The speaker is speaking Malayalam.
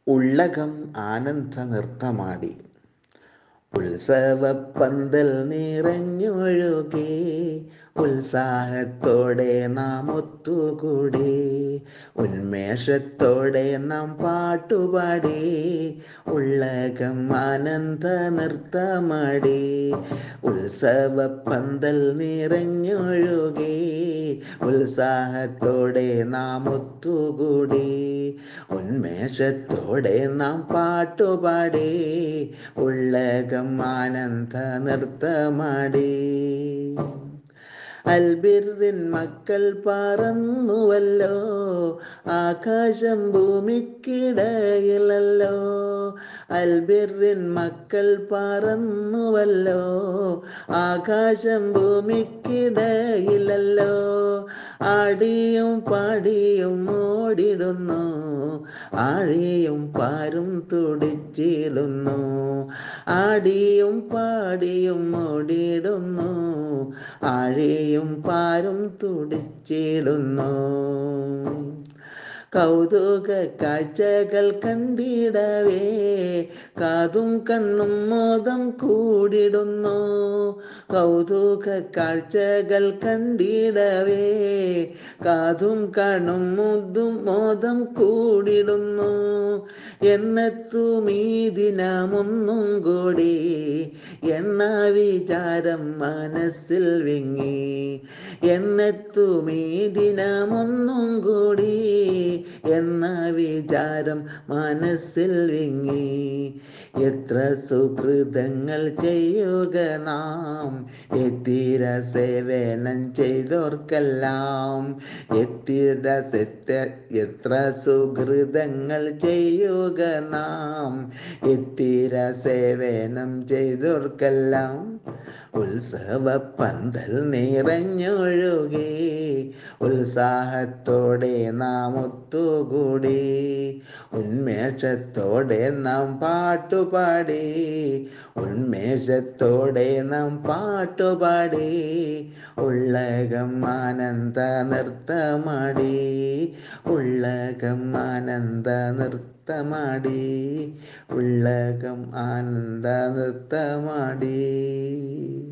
ഉള്ളകം ആനന്ദ നൃത്തമാടി ഉത്സവപ്പന്തൽ നിറഞ്ഞൊഴുകി ഉത്സാഹത്തോടെ നാം ഒത്തുകൂടി ഉന്മേഷത്തോടെ നാം പാട്ടുപാടി ഉള്ളകം ആനന്ദ നൃത്തമാടി ഉത്സവപ്പന്തൽ നിറഞ്ഞൊഴുകി ഉത്സാഹത്തോടെ നാം ഒത്തുകൂടി ഉന്മേഷത്തോടെ നാം പാട്ടുപാടി ഉള്ളകം ആനന്ദ നൃത്തമാടി അൽബിറിൻ മക്കൾ പറന്നുവല്ലോ ആകാശം ഭൂമിക്കിടയിലല്ലോ അൽബിറിൻ മക്കൾ പറന്നുവല്ലോ ആകാശം ഭൂമിക്കിടയിലല്ലോ ആടിയും പാടിയും ഓടിടുന്നു ആഴിയും പാരും തുടിച്ചിടുന്നു ആടിയും പാടിയും ഓടിടുന്നു ആഴിയും പാരും തുടിച്ചിടുന്നു കൗതുക കാഴ്ചകൾ കണ്ടിടവേ കാതും കണ്ണും മോദം കൂടിടുന്നു കൗതുക കാഴ്ചകൾ കണ്ടിടവേ കാതും കണ്ണും മുതും മോദം കൂടിടുന്നു എന്നെത്തും ഈ ദിനമൊന്നും കൂടി എന്ന വിചാരം മനസ്സിൽ വിങ്ങി എന്നെത്തും ഈ ദിനമൊന്നും കൂടി എന്ന വിചാരം മനസ്സിൽ വിങ്ങി എത്ര സുഹൃതങ്ങൾ ചെയ്യുക നാം എത്തിര സേവനം ചെയ്തോർക്കെല്ലാം എത്തിര എത്ര സുഹൃതങ്ങൾ ചെയ്യുക നാം എത്തിര സേവനം ചെയ്തോർക്കെല്ലാം ഉത്സവ പന്തൽ നിറഞ്ഞൊഴുകി ഉത്സാഹത്തോടെ നാം ഒത്തുകൂടി ഉന്മേഷത്തോടെ നാം പാട്ടുപാടി ഉന്മേഷത്തോടെ നാം പാട്ടുപാടി ഉള്ളകം ആനന്ദ നൃത്തമാടി ഉള്ളകം ആനന്ദ നൃത്തമാടി ഉള്ളകം ആനന്ദ നൃത്തമാടി